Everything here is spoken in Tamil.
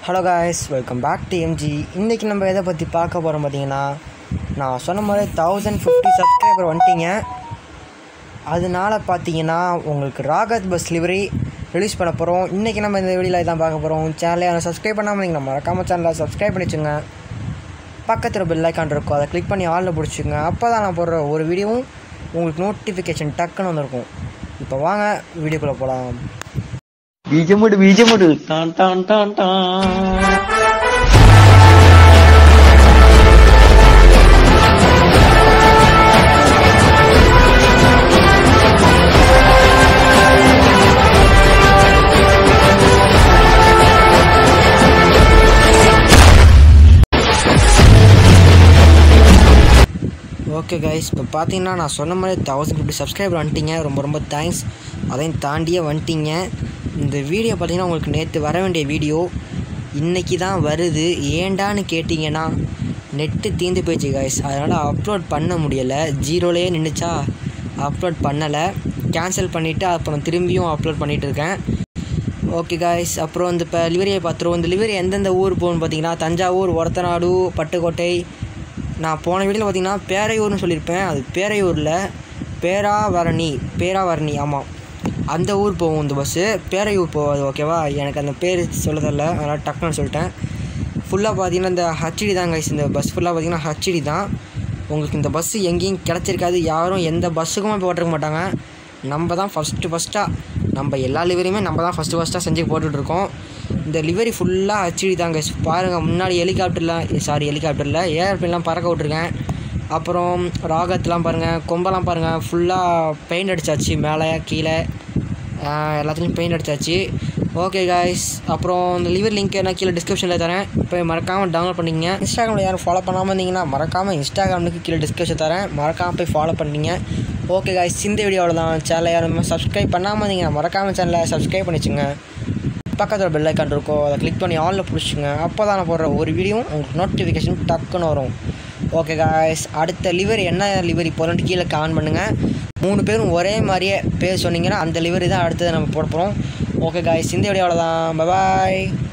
hello guys welcome back to M G இன்றைக்கி நம்ம எதை பற்றி பார்க்க போகிறோம் பார்த்தீங்கன்னா நான் சொன்ன மாதிரி தௌசண்ட் ஃபிஃப்டி சப்ஸ்கிரைபர் வந்துட்டீங்க அதனால பார்த்தீங்கன்னா உங்களுக்கு ராகத் பஸ் லிவரி ரிலீஸ் பண்ண போகிறோம் இன்றைக்கி நம்ம இந்த வீடியோவில் தான் பார்க்க போகிறோம் சேனலை யாரும் சப்ஸ்கிரைப் பண்ணாமல் நீங்கள் மறக்காமல் சேனலை சப்ஸ்கிரைப் பண்ணி வச்சுங்க பக்கத்தில் பெல் ஐக்கான் இருக்கும் அதை கிளிக் பண்ணி ஆளில் பிடிச்சிங்க அப்போ தான் நான் போடுற ஒரு வீடியோவும் உங்களுக்கு நோட்டிஃபிகேஷன் டக்குன்னு வந்திருக்கும் இப்போ வாங்க வீடியோக்குள்ளே போகலாம் ബീജമിട് ബീജമിട് ടാൻ ടാൻ ടാൻ ടാൻ ஓகே கைஸ் இப்போ பார்த்தீங்கன்னா நான் சொன்ன மாதிரி தௌசண்ட் ஃபிஃப்டி சப்ஸ்கிரைபர் வந்துட்டீங்க ரொம்ப ரொம்ப தேங்க்ஸ் அதையும் தாண்டியே வந்துட்டீங்க இந்த வீடியோ பார்த்தீங்கன்னா உங்களுக்கு நேற்று வர வேண்டிய வீடியோ இன்றைக்கி தான் வருது ஏண்டான்னு கேட்டிங்கன்னா நெட்டு தீர்ந்து போயிடுச்சு கைஸ் அதனால் அப்லோட் பண்ண முடியலை ஜீரோலேயே நின்றுச்சா அப்லோட் பண்ணலை கேன்சல் பண்ணிவிட்டு அப்புறம் திரும்பியும் அப்லோட் பண்ணிகிட்டு இருக்கேன் ஓகே காய்ஸ் அப்புறம் இந்த இப்போ லிவரியை பார்த்துருவோம் இந்த லிவரி எந்தெந்த ஊர் போகணும்னு பார்த்தீங்கன்னா தஞ்சாவூர் ஒரத்தநாடு பட்டுக்கோட்டை நான் போன வீடியோவில் பார்த்தீங்கன்னா பேரையூர்னு சொல்லியிருப்பேன் அது பேரையூரில் பேராவரணி பேராவரணி ஆமாம் அந்த ஊர் போகும் இந்த பஸ்ஸு பேரையூர் போகாது ஓகேவா எனக்கு அந்த பேர் சொல்ல தெரில அதனால் டக்குன்னு சொல்லிட்டேன் ஃபுல்லாக பார்த்தீங்கன்னா இந்த ஹச்டி தான் கைஸ் இந்த பஸ் ஃபுல்லாக பார்த்தீங்கன்னா ஹச்டி தான் உங்களுக்கு இந்த பஸ்ஸு எங்கேயும் கிடச்சிருக்காது யாரும் எந்த பஸ்ஸுக்குமே போட்டிருக்க மாட்டாங்க நம்ம தான் ஃபஸ்ட்டு ஃபஸ்ட்டாக நம்ம எல்லா லிவரியுமே நம்ம தான் ஃபஸ்ட்டு ஃபஸ்ட்டாக செஞ்சு போட்டுட்ருக்கோம் இந்த லிவரி ஃபுல்லாக ஹச்டி தாங்க பாருங்கள் முன்னாடி ஹெலிகாப்டர்லாம் சாரி ஹெலிகாப்டரில் ஏர்பிளேன்லாம் பறக்க விட்ருக்கேன் அப்புறம் ராகத்லாம் பாருங்கள் கொம்பெல்லாம் பாருங்கள் ஃபுல்லாக பெயிண்ட் அடிச்சாச்சு மேலே கீழே ஆஹ் எல்லாத்துலேயும் பெயிண்ட் அடிச்சாச்சு ஓகே காய்ஸ் அப்புறம் இந்த லிவர் லிங்க் நான் கீழே டிஸ்கிரிப்ஷனில் தரேன் போய் மறக்காமல் டவுன்லோட் பண்ணிங்க இன்ஸ்டாகிராமில் யாரும் ஃபாலோ பண்ணாமல் இருந்தீங்கன்னா மறக்காமல் இன்ஸ்டாகிராமுக்கு கீழே டிஸ்கிரிப்ஷன் தரேன் மறக்காமல் போய் ஃபாலோ பண்ணிங்க ஓகே காய்ஸ் இந்த வீடியோவில் தான் சேனலை யாரும் சப்ஸ்கிரைப் பண்ணாமல் இருந்தீங்கன்னா மறக்காமல் சேனலை சப்ஸ்கிரைப் பண்ணிச்சுங்க பக்கத்தில் பெல் ஐக்கான் இருக்கும் அதை கிளிக் பண்ணி ஆனில் பிடிச்சிங்க அப்போ தான் நான் போடுற ஒரு வீடியோ உங்களுக்கு நோட்டிஃபிகேஷன் டக்குன்னு வரும் ஓகே காய்ஸ் அடுத்த லிவரி என்ன லிவரி போகிறோன்ட்டு கீழே கமெண்ட் பண்ணுங்கள் மூணு பேரும் ஒரே மாதிரியே பேர் சொன்னீங்கன்னா அந்த லிவரி தான் அடுத்தது நம்ம போட போகிறோம் ஓகே காய்ஸ் இந்த வீடியோவில் தான் பாய்